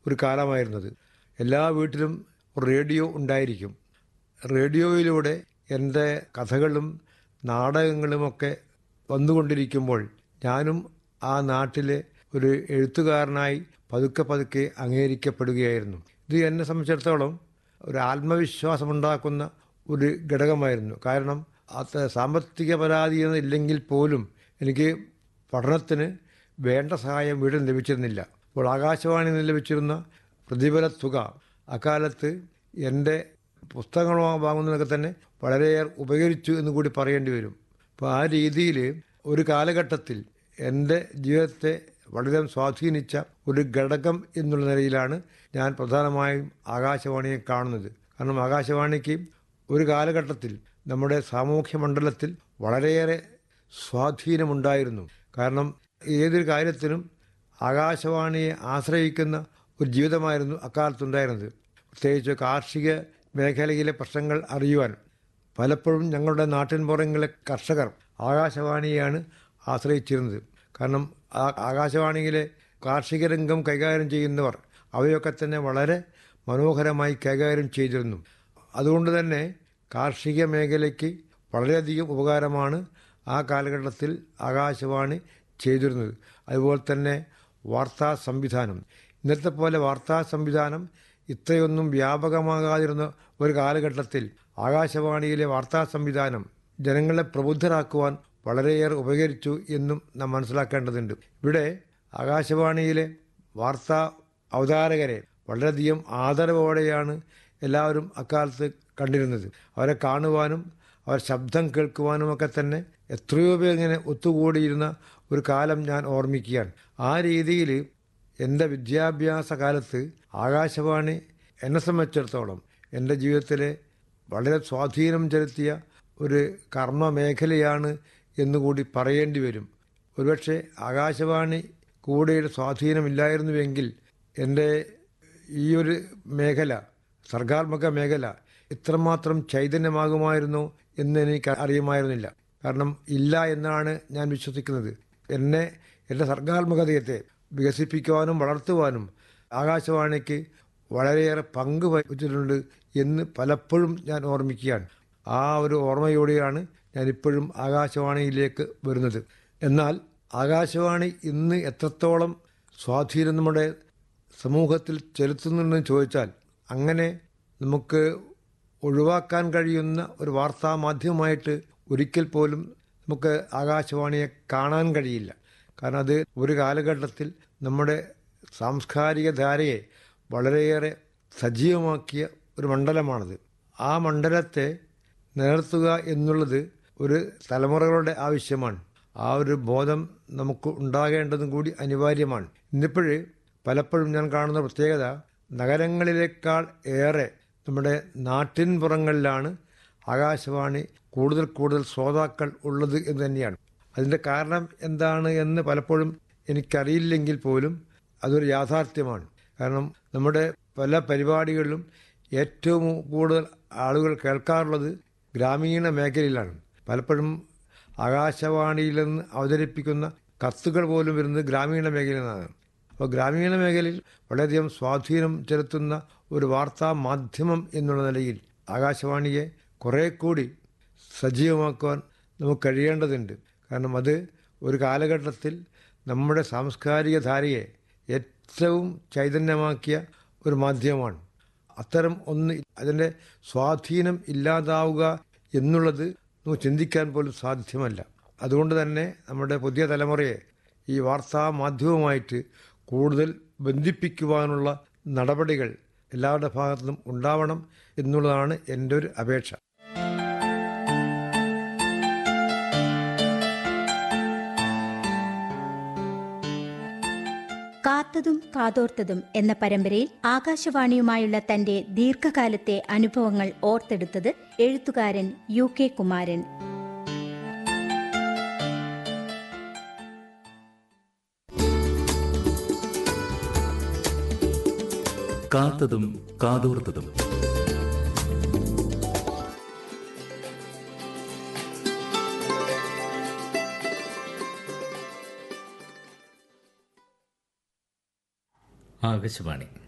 ഒരു കാലമായിരുന്നത് എല്ലാ വീട്ടിലും റേഡിയോ ഉണ്ടായിരിക്കും റേഡിയോയിലൂടെ എൻ്റെ കഥകളും നാടകങ്ങളുമൊക്കെ വന്നുകൊണ്ടിരിക്കുമ്പോൾ ഞാനും ആ നാട്ടിലെ ഒരു എഴുത്തുകാരനായി പതുക്കെ പതുക്കെ അംഗീകരിക്കപ്പെടുകയായിരുന്നു ഇത് എന്നെ സംബന്ധിച്ചിടത്തോളം ഒരു ആത്മവിശ്വാസമുണ്ടാക്കുന്ന ഒരു ഘടകമായിരുന്നു കാരണം അത് സാമ്പത്തിക പരാതി ഇല്ലെങ്കിൽ പോലും എനിക്ക് പഠനത്തിന് വേണ്ട സഹായം വീട്ടിൽ ലഭിച്ചിരുന്നില്ല അപ്പോൾ ആകാശവാണിയിൽ നിന്ന് ലഭിച്ചിരുന്ന പ്രതിഫല തുക അക്കാലത്ത് എൻ്റെ പുസ്തകങ്ങൾ വാങ്ങുന്നതിനൊക്കെ തന്നെ വളരെയേറെ ഉപകരിച്ചു എന്ന് കൂടി പറയേണ്ടി വരും അപ്പോൾ ആ രീതിയിൽ ഒരു കാലഘട്ടത്തിൽ എൻ്റെ ജീവിതത്തെ വളരെ സ്വാധീനിച്ച ഒരു ഘടകം എന്നുള്ള നിലയിലാണ് ഞാൻ പ്രധാനമായും ആകാശവാണിയെ കാണുന്നത് കാരണം ആകാശവാണിക്ക് ഒരു കാലഘട്ടത്തിൽ നമ്മുടെ സാമൂഹ്യ മണ്ഡലത്തിൽ വളരെയേറെ സ്വാധീനമുണ്ടായിരുന്നു കാരണം ഏതൊരു കാര്യത്തിനും ആകാശവാണിയെ ആശ്രയിക്കുന്ന ഒരു ജീവിതമായിരുന്നു അക്കാലത്തുണ്ടായിരുന്നത് പ്രത്യേകിച്ച് കാർഷിക മേഖലയിലെ പ്രശ്നങ്ങൾ അറിയുവാൻ പലപ്പോഴും ഞങ്ങളുടെ നാട്ടിൻപുറങ്ങളിലെ കർഷകർ ആകാശവാണിയെയാണ് ആശ്രയിച്ചിരുന്നത് കാരണം ആ ആകാശവാണിയിലെ കാർഷിക രംഗം കൈകാര്യം ചെയ്യുന്നവർ അവയൊക്കെ തന്നെ വളരെ മനോഹരമായി കൈകാര്യം ചെയ്തിരുന്നു അതുകൊണ്ട് തന്നെ കാർഷിക മേഖലയ്ക്ക് വളരെയധികം ഉപകാരമാണ് ആ കാലഘട്ടത്തിൽ ആകാശവാണി ചെയ്തിരുന്നത് അതുപോലെ തന്നെ വാർത്താ സംവിധാനം ഇന്നത്തെ പോലെ വാർത്താ സംവിധാനം ഇത്രയൊന്നും വ്യാപകമാകാതിരുന്ന ഒരു കാലഘട്ടത്തിൽ ആകാശവാണിയിലെ വാർത്താ സംവിധാനം ജനങ്ങളെ പ്രബുദ്ധരാക്കുവാൻ വളരെയേറെ ഉപകരിച്ചു എന്നും നാം മനസ്സിലാക്കേണ്ടതുണ്ട് ഇവിടെ ആകാശവാണിയിലെ വാർത്താ അവതാരകരെ വളരെയധികം ആദരവോടെയാണ് എല്ലാവരും അക്കാലത്ത് കണ്ടിരുന്നത് അവരെ കാണുവാനും അവർ ശബ്ദം കേൾക്കുവാനുമൊക്കെ തന്നെ എത്രയോ പേർ ഇങ്ങനെ ഒത്തുകൂടിയിരുന്ന ഒരു കാലം ഞാൻ ഓർമ്മിക്കുകയാണ് ആ രീതിയിൽ എൻ്റെ വിദ്യാഭ്യാസ കാലത്ത് ആകാശവാണി എന്നെ സംബന്ധിച്ചിടത്തോളം എൻ്റെ ജീവിതത്തിലെ വളരെ സ്വാധീനം ചെലുത്തിയ ഒരു കർമ്മ മേഖലയാണ് എന്നുകൂടി പറയേണ്ടി വരും ഒരുപക്ഷെ ആകാശവാണി കൂടെയുടെ സ്വാധീനമില്ലായിരുന്നുവെങ്കിൽ എൻ്റെ ഈ ഒരു മേഖല സർഗാത്മക മേഖല ഇത്രമാത്രം ചൈതന്യമാകുമായിരുന്നു എന്ന് എനിക്ക് അറിയുമായിരുന്നില്ല കാരണം ഇല്ല എന്നാണ് ഞാൻ വിശ്വസിക്കുന്നത് എന്നെ എൻ്റെ സർഗാത്മകതയത്തെ വികസിപ്പിക്കുവാനും വളർത്തുവാനും ആകാശവാണിക്ക് വളരെയേറെ പങ്ക് വഹിച്ചിട്ടുണ്ട് എന്ന് പലപ്പോഴും ഞാൻ ഓർമ്മിക്കുകയാണ് ആ ഒരു ഓർമ്മയോടെയാണ് ഞാനിപ്പോഴും ആകാശവാണിയിലേക്ക് വരുന്നത് എന്നാൽ ആകാശവാണി ഇന്ന് എത്രത്തോളം സ്വാധീനം നമ്മുടെ സമൂഹത്തിൽ ചെലുത്തുന്നുണ്ടെന്ന് ചോദിച്ചാൽ അങ്ങനെ നമുക്ക് ഒഴിവാക്കാൻ കഴിയുന്ന ഒരു വാർത്താ മാധ്യമമായിട്ട് ഒരിക്കൽ പോലും നമുക്ക് ആകാശവാണിയെ കാണാൻ കഴിയില്ല കാരണം അത് ഒരു കാലഘട്ടത്തിൽ നമ്മുടെ സാംസ്കാരിക ധാരയെ വളരെയേറെ സജീവമാക്കിയ ഒരു മണ്ഡലമാണത് ആ മണ്ഡലത്തെ നിലനിർത്തുക എന്നുള്ളത് ഒരു തലമുറകളുടെ ആവശ്യമാണ് ആ ഒരു ബോധം നമുക്ക് ഉണ്ടാകേണ്ടതും കൂടി അനിവാര്യമാണ് ഇന്നിപ്പോഴ് പലപ്പോഴും ഞാൻ കാണുന്ന പ്രത്യേകത നഗരങ്ങളിലേക്കാൾ ഏറെ നമ്മുടെ നാട്ടിൻപുറങ്ങളിലാണ് ആകാശവാണി കൂടുതൽ കൂടുതൽ ശ്രോതാക്കൾ ഉള്ളത് എന്ന് തന്നെയാണ് അതിൻ്റെ കാരണം എന്താണ് എന്ന് പലപ്പോഴും എനിക്കറിയില്ലെങ്കിൽ പോലും അതൊരു യാഥാർത്ഥ്യമാണ് കാരണം നമ്മുടെ പല പരിപാടികളിലും ഏറ്റവും കൂടുതൽ ആളുകൾ കേൾക്കാറുള്ളത് ഗ്രാമീണ മേഖലയിലാണ് പലപ്പോഴും ആകാശവാണിയിൽ നിന്ന് അവതരിപ്പിക്കുന്ന കത്തുകൾ പോലും വരുന്നത് ഗ്രാമീണ മേഖലയിൽ നിന്നാണ് അപ്പോൾ ഗ്രാമീണ മേഖലയിൽ വളരെയധികം സ്വാധീനം ചെലുത്തുന്ന ഒരു വാർത്താ മാധ്യമം എന്നുള്ള നിലയിൽ ആകാശവാണിയെ കുറേ കൂടി സജീവമാക്കുവാൻ നമുക്ക് കഴിയേണ്ടതുണ്ട് കാരണം അത് ഒരു കാലഘട്ടത്തിൽ നമ്മുടെ സാംസ്കാരിക ധാരയെ ഏറ്റവും ചൈതന്യമാക്കിയ ഒരു മാധ്യമമാണ് അത്തരം ഒന്ന് അതിൻ്റെ സ്വാധീനം ഇല്ലാതാവുക എന്നുള്ളത് നമുക്ക് ചിന്തിക്കാൻ പോലും സാധ്യമല്ല അതുകൊണ്ട് തന്നെ നമ്മുടെ പുതിയ തലമുറയെ ഈ വാർത്താ മാധ്യമവുമായിട്ട് കൂടുതൽ ബന്ധിപ്പിക്കുവാനുള്ള നടപടികൾ എല്ലാവരുടെ ഭാഗത്തുനിന്നും ഉണ്ടാവണം എന്നുള്ളതാണ് എൻ്റെ ഒരു അപേക്ഷ കാത്തതും കാതോർത്തതും എന്ന പരമ്പരയിൽ ആകാശവാണിയുമായുള്ള തന്റെ ദീർഘകാലത്തെ അനുഭവങ്ങൾ ഓർത്തെടുത്തത് എഴുത്തുകാരൻ യു കെ കുമാരൻ കാത്തതും കാതോർത്തതും ആകാശവാണി